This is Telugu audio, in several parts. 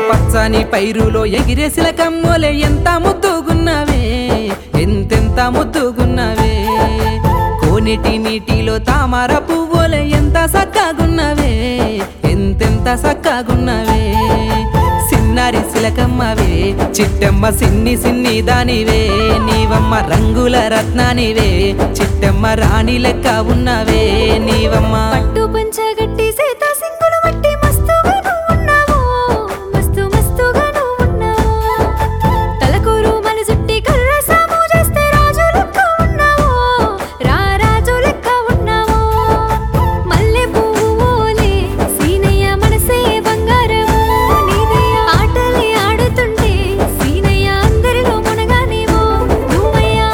పచ్చని పైరులో ఎగిరేసిన కమ్మోలే ఎంత ముద్దుగున్నవే ఎంతెంత ముద్దుగున్నవే కోనేటి నీటిలో తామర పువ్వులే ఎంత సక్కగున్నవే ఎంతెంత సక్కగున్నవే సిన్నారి సిలకమ్మవే చిట్టమ్మ సిన్ని సిన్ని దానివే నీవమ్మ రంగుల రత్నానివే చిట్టమ్మ రాణి లెక్క ఉన్నవే నీవమ్మ పట్టు పంచగట్టి సీత సింగులు మట్టి మస్తుగా నువ్వున్నావు మస్తు మస్తుగా నువ్వున్నావు తలకూరు మన చుట్టి కర్ర సాము చేస్తే రాజు లెక్క ఉన్నావు రా రాజు లెక్క ఉన్నావు మల్లె పువ్వు ఓలే సీనయ్య మనసే బంగారము నీదయ్య ఆటలే ఆడుతుంటే సీనయ్య అందరిలో మునగానేమో నువ్వయ్యా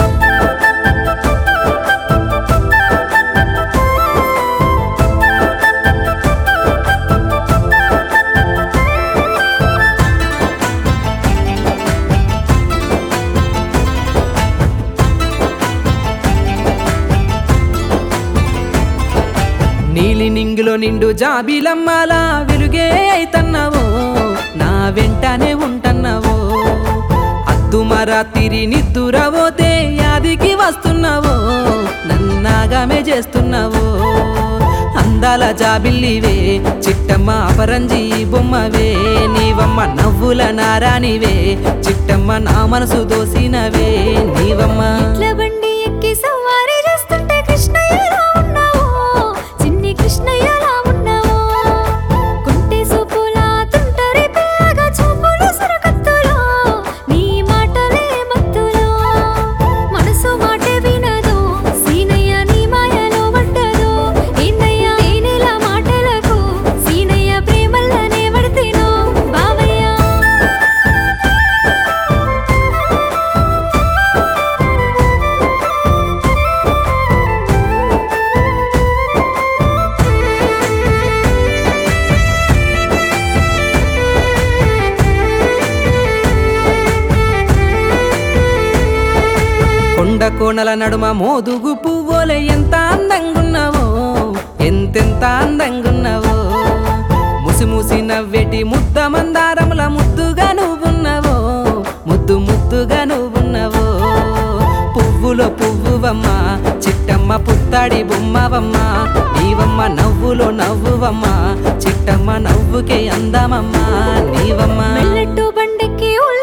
నీలి నింగిలో నిండు జాబిలమ్మలా వెలుగే అయితన్నావో నా వెంటనే ఉంటన్నావో అద్దుమరా తిరి నిద్దురవోతే యాదికి వస్తున్నావో నన్నాగామే చేస్తున్నావో అందాల జాబిల్లివే చిట్టమ్మ అపరంజి బొమ్మవే నీవమ్మ నవ్వుల నారానివే చిట్టమ్మ నా మనసు దోసినవే నీవమ్మ ఇట్ల బండి ఎక్కి సవారీ చేస్తుంటే కృష్ణయ్యలా ఉన్నావు చిన్ని కృష్ణయ్యలా ఉన్నావు కుంటి సూపులా తుంటరి పిల్లగా చూపులు సురకత్తులో నీ మాటలే మత్తులో మనసు మాట వినదు సీనయ్య నీ మాయలో పడ్డదు ఏందయ్య తేనెల మాటలకు సీనయ్య ప్రేమల్లనే పడితేనో బావయ్య కొండ కోణల నడుమ మోదుగు పువ్వులే ఎంత అందంగున్నావో ఎంతెంత అందంగున్నావో ముసి ముసి నవ్వెటి ముద్ద మందారముల ముద్దుగా నువ్వున్నావో ముద్దు ముద్దుగా నువ్వున్నావో పువ్వులో పువ్వువమ్మ చిట్టమ్మ పుత్తాడి బొమ్మవమ్మ నీవమ్మ నవ్వులో నవ్వువమ్మ చిట్టమ్మ నవ్వుకే అందమమ్మ నీవమ్మ మెల్లట్టు బండెక్కి ఉల్ల